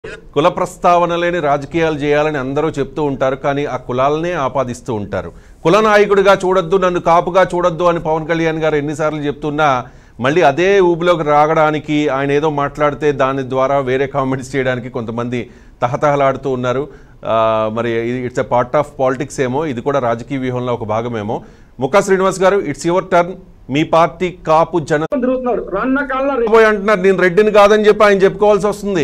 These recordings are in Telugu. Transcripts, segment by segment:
కుల ప్రస్తావన లేని రాజకీయాలు చేయాలని అందరూ చెప్తూ ఉంటారు కానీ ఆ కులాలనే ఆపాదిస్తూ ఉంటారు కుల నాయకుడిగా చూడొద్దు నన్ను కాపుగా చూడొద్దు అని పవన్ కళ్యాణ్ గారు ఎన్నిసార్లు చెప్తున్నా మళ్ళీ అదే ఊబిలోకి రాగడానికి ఆయన ఏదో మాట్లాడితే దాని ద్వారా వేరే కామెంట్స్ చేయడానికి కొంతమంది తహతహలాడుతూ ఉన్నారు ఆ, మరి it's a part of politics ఏమో ఇది కూడా రాజకీయ వ్యూహంలో ఒక భాగమేమో ముఖా శ్రీనివాస్ గారు ఇట్స్ యువర్ టర్న్ మీ పార్టీ కాపు జన తిరుగుతున్నాడు రన్న కాలంలో పోయి అంటున్నారు నేను రెడ్డిని కాదని చెప్పి ఆయన చెప్పుకోవాల్సి వస్తుంది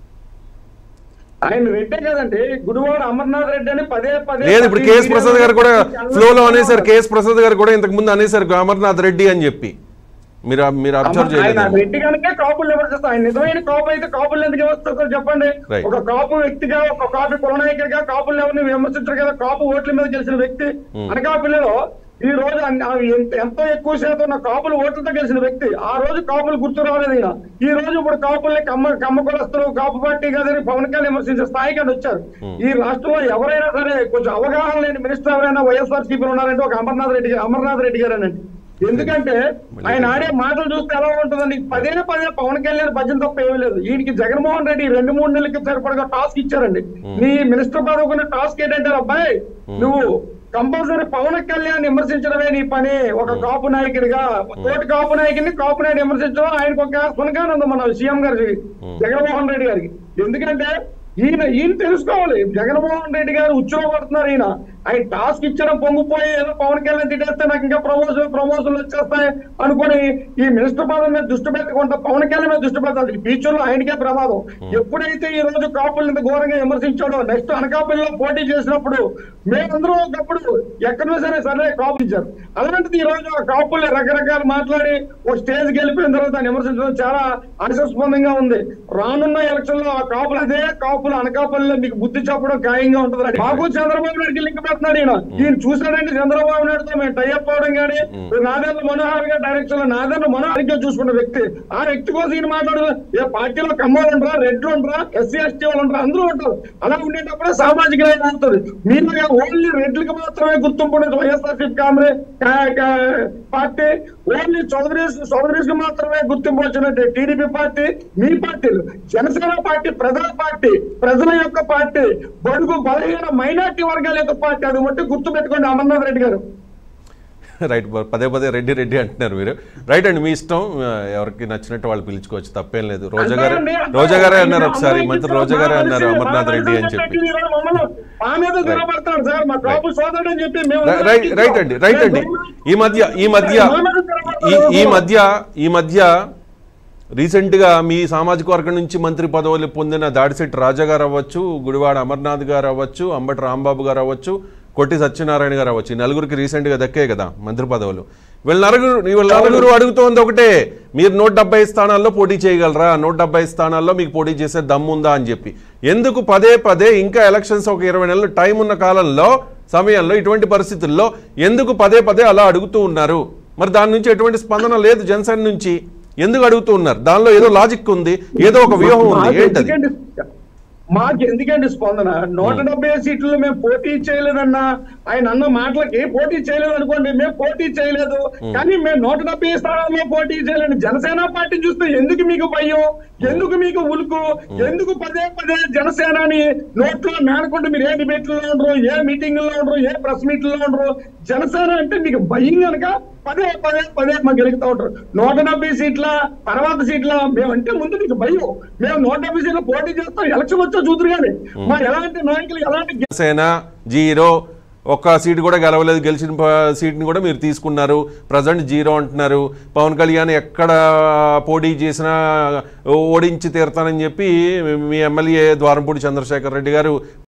ఆయన రెడ్డే కదండి గుడివాడ అమర్నాథ్ రెడ్డి అని పదే పదే లేదు ఇప్పుడు కేఎస్ ప్రసాద్ గారు కూడా ఫ్లోలో అనేసారు కేఎస్ ప్రసాద్ గారు కూడా ఇంతకు ముందు అనేసారు అమర్నాథ్ రెడ్డి అని చెప్పి మీరు మీరు అబ్జర్వ్ ఆయన చేయలేదు రెడ్డి కనుక కాపులు ఎవరు చేస్తారు ఆయన నిజమైన కాపు అయితే కాపులు ఎందుకు వస్తారు చెప్పండి Right. ఒక కాపు వ్యక్తిగా ఒక కాపు కులనాయకుడిగా కాపులు ఎవరిని విమర్శించరు కదా కాపు ఓట్ల మీద గెలిచిన వ్యక్తి అనకాపల్లిలో ఈ రోజు అన్ని- ఆ ఎంత- ఎంతో ఎక్కువ శాతం ఉన్న కాపులు ఓట్లతో గెలిచిన వ్యక్తి ఆ రోజు కాపులు గుర్తు రాలేదు ఈయన ఈ రోజు ఇప్పుడు కాపుల్ని కమ్మ కమ్మ కులస్తులు కాపు పార్టీ కదని పవన్ కళ్యాణ్ విమర్శించే స్థాయికి అని వచ్చారు ఈ రాష్ట్రంలో ఎవరైనా సరే కొంచెం అవగాహన లేని మినిస్టర్ ఎవరైనా వైఎస్ఆర్ సిపిలు ఉన్నారంటే ఒక అమర్నాథ్ రెడ్డి గారు- అమర్నాథ్ రెడ్డి గారేనండి ఎందుకంటే ఆయన ఆడే మాటలు చూస్తే ఎలా ఉంటుందండి పదే పదే పవన్ కళ్యాణ్ భజన తప్ప ఏమీ లేదు వీడికి జగన్మోహన్ రెడ్డి రెండు మూడు నెలలకి సరిపడగా టాస్క్ ఇచ్చారండి నీ మినిస్టర్ పదవుకున్న టాస్క్ ఏంటంటే అబ్బాయి నువ్వు కంపల్సరీ పవన్ కళ్యాణ్ విమర్శించడమే నీ పని ఒక కాపు నాయకుడిగా తోటి కాపు నాయకుడిని కాపు నాయుడు విమర్శించడం ఆయనకు ఒక సునకానందం మన సీఎం గారికి జగన్మోహన్ రెడ్డి గారికి ఎందుకంటే ఈయన ఈయన తెలుసుకోవాలి జగన్మోహన్ రెడ్డి గారు ఉచ్చులో పడుతున్నారు ఈయన ఆయన టాస్క్ ఇచ్చడం పొంగిపోయి ఏదో పవన్ కళ్యాణ్ తిట్టేస్తే నాకు ఇంకా ప్రమోషన్ ప్రమోషన్లు వచ్చేస్తాయి అనుకుని ఈ మినిస్టర్ పదం మీద దృష్టి పెట్టకుండా పవన్ కళ్యాణ్ మీద దృష్టి పెట్టాలి ఫ్యూచర్ లో ఆయనకే ప్రమాదం ఎప్పుడైతే ఈ రోజు కాపుల్ని ఇంత ఘోరంగా విమర్శించాడో నెక్స్ట్ అనకాపల్లిలో పోటీ చేసినప్పుడు మేమందరం ఒకప్పుడు ఎక్కడో సరే సరే కాపు ఇచ్చారు అలాంటిది ఈ రోజు ఆ కాపుల్ని రకరకాలు మాట్లాడి ఒక స్టేజ్ గెలిపిన తర్వాత దాన్ని విమర్శించడం చాలా ఆశాస్పదంగా ఉంది రానున్న ఎలక్షన్ లో ఆ కాపులు అదే కాపులు అనకాపల్లిలో మీకు బుద్ధి చెప్పడం ఖాయంగా ఉంటుంది మాకు చంద్రబాబు నాయుడుకి లింక్ పెడుతున్నాడు ఈయన ఈయన చూసాడంటే చంద్రబాబు నాయుడుతో మేము టైఅప్ అవడం కానీ నాదేంద్ర మనోహర్ గారి డైరెక్షన్ లో నాదేంద్ర మనోహర్ గా చూసుకున్న వ్యక్తి ఆ వ్యక్తి కోసం ఈయన మాట్లాడు ఏ పార్టీలో కమ్మలు ఉండరా రెడ్లు ఉండరా ఎస్సీ ఎస్టీ వాళ్ళు ఉండరా అందరూ ఉంటారు అలా ఉండేటప్పుడే సామాజిక న్యాయం అవుతుంది మీరు ఓన్లీ రెడ్లకి మాత్రమే గుర్తింపు ఉండదు వైఎస్ఆర్సీపీ కాంగ్రెస్ కా- కా- పార్టీ ఓన్లీ చౌదరి చౌదరీస్ మాత్రమే గుర్తింపు వచ్చినట్టు టీడీపీ పార్టీ మీ పార్టీలు జనసేన పార్టీ ప్రజల పార్టీ ప్రజల యొక్క పార్టీ బడుగు బలహీన మైనార్టీ వర్గాల యొక్క పార్టీ అది బట్టి గుర్తు పెట్టుకోండి అమర్నాథ్ రెడ్డి గారు రైట్ పదే పదే రెడ్డి రెడ్డి అంటున్నారు మీరు రైట్ అండి మీ ఇష్టం ఆ, ఎవరికి నచ్చినట్టు వాళ్ళు పిలుచుకోవచ్చు తప్పేం లేదు రోజా గారు అంటారండి, రోజా గారే అంటారు. అన్నారు ఒకసారి అమ్మాయికి మంత్రి ఇచ్చిన రోజా గారే మా అన్నారు మనిషి, అమర్నాథ్ మా రెడ్డి అని మనిషి చెప్పి ఈరోజు మమ్మల్ని మా మీద తిరగబడతాడు సార్ మా కాపు సోదరుడు అని చెప్పి మేము రై- రైట్ రైట్ అండి రైట్ అండి ఈ మధ్య ఈ మధ్య ఈ ఈ మధ్య ఈ మధ్య రీసెంట్గా మీ సామాజిక వర్గం నుంచి మంత్రి పదవులు పొందిన దాడిశెట్టి రాజా గారు అవ్వచ్చు గుడివాడ అమర్నాథ్ గారు అవ్వచ్చు అంబటి రాంబాబు గారు అవ్వచ్చు కొట్టి సత్యనారాయణ గారు అవ్వచ్చు ఈ నలుగురికి రీసెంట్గా దక్కే కదా మంత్రి పదవులు వీళ్ళ నలుగురు వీళ్ళ నలుగురు అడుగుతోంది ఒకటే మీరు నూట డెబ్బై స్థానాల్లో పోటీ చేయగలరా నూట డెబ్బై స్థానాల్లో మీకు పోటీ చేసే దమ్ముందా అని చెప్పి ఎందుకు పదే పదే ఇంకా ఎలక్షన్స్ ఒక ఇరవై నెలలు టైం ఉన్న కాలంలో సమయంలో ఇటువంటి పరిస్థితుల్లో ఎందుకు పదే పదే అలా అడుగుతూ ఉన్నారు మరి దాని నుంచి ఎటువంటి స్పందన లేదు జనసేన నుంచి ఎందుకు అడుగుతూ ఉన్నారు దానిలో ఏదో లాజిక్ ఉంది ఏదో ఒక వ్యూహం ఉంది మాకు ఏంటది ఎందుకండి మాకు ఎందుకండి స్పందన నూట డెబ్బై సీట్లు మేము పోటీ చేయలేదన్నా ఆయన అన్న మాటలకి పోటీ చేయలేదు అనుకోండి మేము పోటీ చేయలేదు కానీ మేము నూట డెబ్బై స్థానాల్లో పోటీ చేయలేదు జనసేన పార్టీ చూస్తే ఎందుకు మీకు భయం ఎందుకు మీకు ఉలుకు ఎందుకు పదే పదే జనసేనని నోట్లో మేనకుండా మీరు ఏ డిబేట్లో ఉండరు ఏ మీటింగ్ లో ఉండరు ఏ ప్రెస్ మీట్ లో ఉండరు జనసేన అంటే మీకు భయం కనుక పదే పదే పదే మాకు గెలుగుతూ ఉంటారు నూట డెబ్బై సీట్ల తర్వాత సీట్ల మేమంటే ముందు మీకు భయం మేము నూట డెబ్బై సీట్లు పోటీ చేస్తాం ఎలక్షన్ వచ్చా చూద్దరు కానీ మా ఎలాంటి నాయకులు ఎలాంటి జనసేన జీరో ఒక్క సీటు కూడా గెలవలేదు గెలిచిన ప- సీట్ని కూడా మీరు తీసుకున్నారు ప్రజెంట్ జీరో అంటున్నారు పవన్ కళ్యాణ్ ఎక్కడ పోటీ చేసినా ఓడించి తీరుతానని చెప్పి మీ ఎమ్మెల్యే ద్వారంపూడి చంద్రశేఖర్ రెడ్డి గారు